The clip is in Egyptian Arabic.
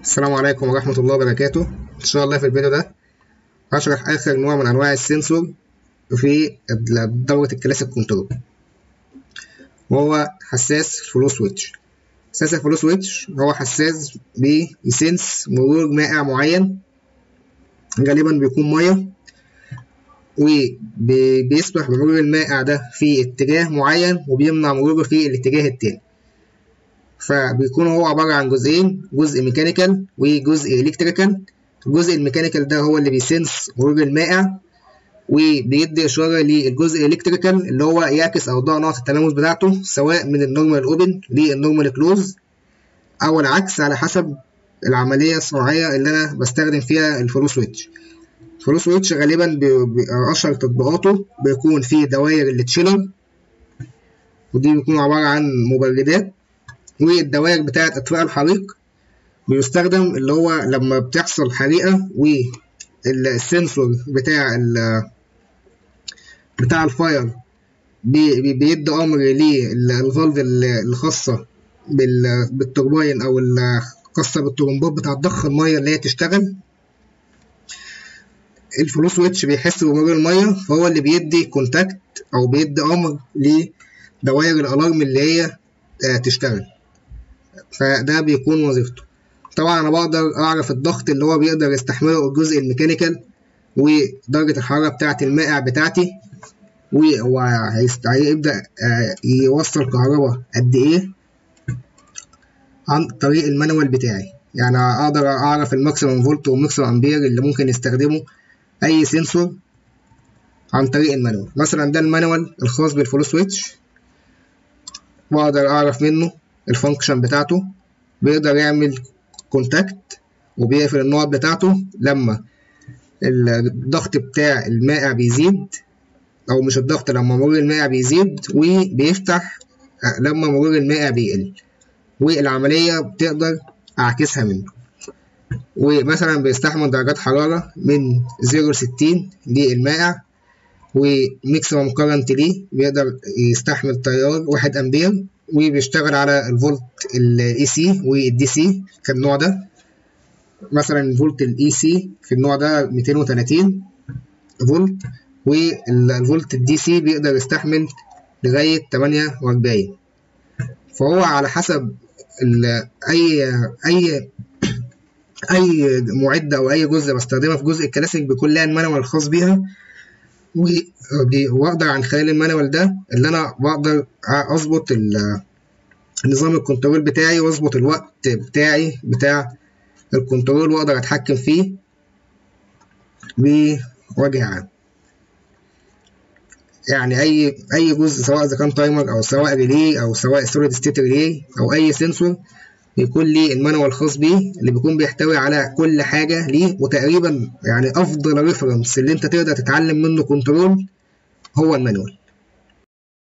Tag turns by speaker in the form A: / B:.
A: السلام عليكم ورحمة الله وبركاته إن شاء الله في الفيديو ده هشرح آخر نوع من أنواع السنسور في دورة الكلاسيك كنترول وهو حساس فلو سويتش حساس الفلو سويتش هو حساس بيسنس مرور مائع معين غالبا بيكون مية وبيسمح بمرور المائع ده في اتجاه معين وبيمنع مروره في الاتجاه التاني فبيكون هو عبارة عن جزئين جزء ميكانيكال وجزء الكتريكال الجزء الميكانيكال ده هو اللي بيسنس مرور المائع وبيدي إشارة للجزء الالكتريكال اللي هو يعكس أوضاع نقط التلامس بتاعته سواء من النورمال أوبن للنورمال كلوز أو العكس على حسب العملية الصناعية اللي أنا بستخدم فيها الفلو سويتش الفلو سويتش غالبا أشهر تطبيقاته بيكون فيه دواير التشيلر ودي بيكون عبارة عن مبردات والدوائر بتاعة إطفاء الحريق بيستخدم اللي هو لما بتحصل حريقة والسنسور بتاع ال بتاع الفاير بيدي أمر للفالف الخاصة بالتوربين أو الخاصة بالطرمبات بتاع ضخ المية اللي هي تشتغل الفلو سويتش بيحس بمرور المية فهو اللي بيدي كونتاكت أو بيدي أمر لدوائر الألارم اللي هي تشتغل فده بيكون وظيفته طبعا انا بقدر اعرف الضغط اللي هو بيقدر يستحمله الجزء الميكانيكال ودرجة الحرارة بتاعة المائع بتاعتي وهيبدأ يوصل كهرباء قد ايه عن طريق المانوال بتاعي يعني اقدر اعرف الماكسيمم فولت والماكسيمم امبير اللي ممكن يستخدمه اي سنسور عن طريق المانوال مثلا ده المانوال الخاص بالفلو سويتش واقدر اعرف منه الفانكشن بتاعته بيقدر يعمل كونتاكت وبيقفل النقط بتاعته لما الضغط بتاع المائع بيزيد او مش الضغط لما مرور المائع بيزيد وبيفتح لما مرور المائع بيقل والعملية بتقدر اعكسها منه ومثلا بيستحمل درجات حرارة من زيرو لستين للمائع وميكسيمم كارنت ليه بيقدر يستحمل تيار واحد امبير وبيشتغل على الفولت الاي سي والدي سي في النوع ده مثلا الفولت الاي سي في النوع ده 230 فولت والفولت الدي سي بيقدر يستحمل لغاية 48 فهو على حسب اي اي اي معدة او اي جزء بستخدمها في جزء الكلاسيك بيكون لها المانوال الخاص بيها واقدر عن خلال المانوال ده اللي انا بقدر اظبط نظام الكنترول بتاعي واظبط الوقت بتاعي بتاع الكنترول واقدر اتحكم فيه بوجه عام يعني اي اي جزء سواء اذا كان تايمر او سواء ريلي او سواء سوليد ستيت ريلي او اي سنسور بيكون لي المانوال الخاص بيه اللي بيكون بيحتوي على كل حاجه ليه وتقريبا يعني افضل ريفرنس اللي انت تقدر تتعلم منه كنترول هو المانوال